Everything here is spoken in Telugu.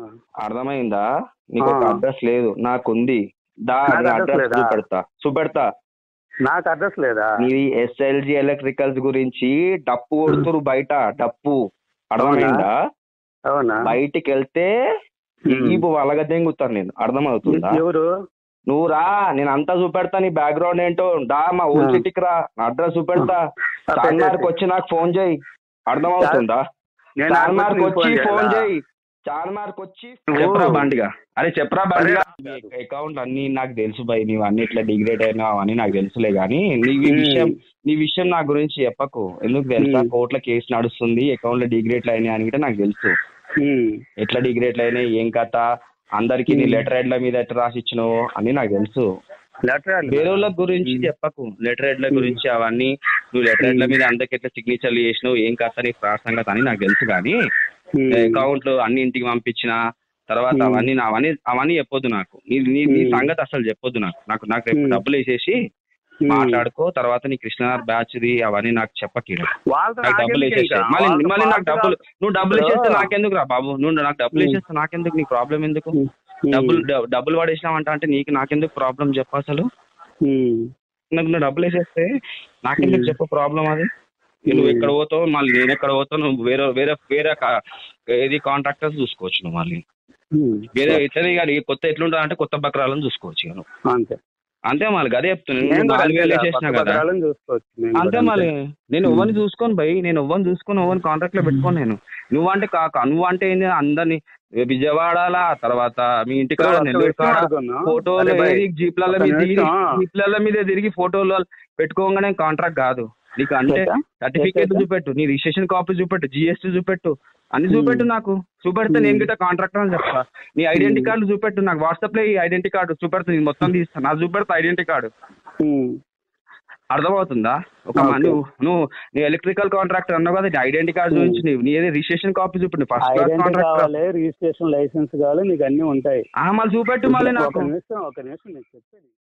అర్థమైందా నీకు ఒక ఆ. అడ్రస్ లేదు నాకుంది దా నాకు నీ address అడ్రస్ లేదా? చూపెడతా చూపెడతా నాకు అడ్రస్ లేదా నీది ఎస్ఎల్జి ఎలక్ట్రికల్స్ గురించి డప్పు కొడుతురు బయట డప్పు అర్థమైందా అవునా బయటికి వెళ్తే ఈపు వలగ దెంగుతాను నేను అర్థమవుతుందా ఎవరు నువ్వు రా నేను అంతా చూపెడతా నీ బ్యాక్గ్రౌండ్ ఏంటో దా మా ఊరి ఆ. సిటీకి రా నా అడ్రస్ చూపెడతా ఆ, చార్మినార్కి పెట్టేసి. వచ్చి నాకు ఫోన్ చేయి అర్థమవుతుందా నేను చార్మినార్కి నాకు వచ్చి ఫోన్ ఫోన్ చేయాలా? చేయి చార్మినార్కి వచ్చి నువ్వు- చెప్పరా బండిగా అరే చెప్పరా బండిగా అరే, అకౌంట్ అన్ని నాకు తెలుసు భయ్ నీవు అన్ని ఇట్లా డిగ్రేడ్ అయినా అవన్నీ నాకు తెలుసులే గానీ నీ ఈ మ్మ్. విషయం నీ విషయం నా గురించి చెప్పకు ఎందుకు తెలుసా మ్మ్. కోర్టులో కేసు నడుస్తుంది అకౌంట్ లో డిగ్రేట్లు అయినాయి అని కూడా నాకు తెలుసు ఉమ్. ఎట్లా డిగ్రేట్లు అయినాయి ఏం కథ అందరికి నీ మ్మ్. లెటర్ హెడ్ల మీద ఎట్లా రాసి ఇచ్చినావు అని నాకు తెలుసు లెటర్ రాయాలి. వేరే వాళ్ళ గురించి మ్మ్. చెప్పకు లెటర్ హెడ్ల మ్మ్. గురించి అవన్నీ నువ్వు లెటర్ హెడ్ల మ్మ్. మీద అందరికి ఎట్లా సిగ్నేచర్లు చేసినావు ఏం కథ నీ ఫ్రాడ్ సంగతి అని నాకు తెలుసు కానీ ఉమ్. అకౌంట్లు అన్ని ఇంటికి పంపించిన తర్వాత మ్మ్. అవన్నీ నా- అవన్నీ అవన్నీ చెప్పొద్దు నాకు నీ నీ నీ మ్మ్. సంగతి అసలు చెప్పొద్దు నాకు నాకు నాకు రేపు మ్మ్. డబ్బులు వేసేసి ఉమ్. మాట్లాడుకో తర్వాత నీ కృష్ణనాథ్ బ్యాచ్ ది అవన్నీ నాకు చెప్పకీడ వాళ్ళతో నాకు డబ్బులు నాకెందుకు వేసేసి ఇంకా? మళ్ళీ వాళ్ళతో మళ్ళీ నాకు పాటుగా- డబ్బులు నువ్వు డబ్బులు ఇప్పుడు- వేసేస్తే నాకెందుకు రా బాబు నువ్వు నాకు డబ్బులు మ్మ్. వేసేస్తే నాకెందుకు నీకు ప్రాబ్లం ఎందుకు ఉమ్. డబ్బులు డ- డబ్బులు పడేసినావంట అంటే నీకు నాకెందుకు ప్రాబ్లం చెప్పు అసలు ఉమ్. నాకు నువ్వు డబ్బులు వేసేస్తే నాకెందుకు మ్మ్. చెప్పు ప్రాబ్లం అది నువ్వు మ్మ్. ఎక్కడ పోతావు మళ్ళీ నేను ఎక్కడ పోతావు నువ్వు వేరే వేరే వేరే కా- ఏది కాంట్రాక్టర్స్ చూసుకోవచ్చు నువ్వు మళ్ళీ ఉమ్. వేరే ఇట్లనే కాదు ఈ కొత్త ఎట్లుంటుంది అంటే కొత్త బక్రాలను చూసుకోవచ్చు ఇక నువ్వు అంతే అంతే మళ్ళీ అదే చెప్తున్నా నేను నేను కూడా నాలుగు వేలు అంతే వేసేసిన కొత్త కదా పత్రాలను చూసుకోవచ్చు నేను అంతే కూడా మళ్ళీ నేను మ్మ్. ఎవరిని చూసుకోను భయ్ నేను ఎవరిని చూసుకొని ఎవరిని కాంట్రాక్ట్ లో పెట్టుకోను నేను నువ్వంటే కాక నువ్వు అంటే ఏంది అందరిని విజయవాడలా తర్వాత మీ ఇంటి కాడ ఇప్పుడు ఒక నెల్లూరు విషయం కాడ అడుగుతున్నా. ఫోటోలు అరే భయ్, ఏది జీప్లలో ఒక మీద తిరిగి నిమిషం. జీప్లలో మీద తిరిగి ఫోటోలు పెట్టుకోగానే కాంట్రాక్ట్ కాదు నీకు అంటే చేసా? సర్టిఫికేట్ చేసా? చూపెట్టు నీ రిజిస్ట్రేషన్ కాపీ చూపెట్టు జిఎస్టీ చూపెట్టు అన్ని చూపెట్టు నాకు చూపెడితే నేను గిట్ట కాంట్రాక్టర్ అని చెప్తా నీ ఐడెంటిటీ మ్మ్. కార్డు చూపెట్టు నాకు వాట్సాప్ లో ఈ ఐడెంటిటీ కార్డు చూపెడుతు నేను మొత్తం తీస్తా నాకు చూపెడతా ఐడెంటిటీ కార్డు ఉమ్. అర్థమవుతుందా ఒక ఓకే. మ- నువ్వు నువ్వు నీ ఎలక్ట్రికల్ కాంట్రాక్టర్ అన్నావు కదా నీ ఐడెంటిటీ కార్డు మ్మ్. చూపించి నీ ఏది రిజిస్ట్రేషన్ కాపీ చూపెట్టు ఫస్ట్ క్లాస్ ఐడెంటిటీ కాంట్రాక్టర్ కావాలి రిజిస్ట్రేషన్ లైసెన్స్ కావాలి నీకు అన్ని ఉంటాయి మళ్ళీ చూపెట్టు మళ్ళీ ఒక నాకు నిమిషం ఒక నిమిషం నేను చెప్పేది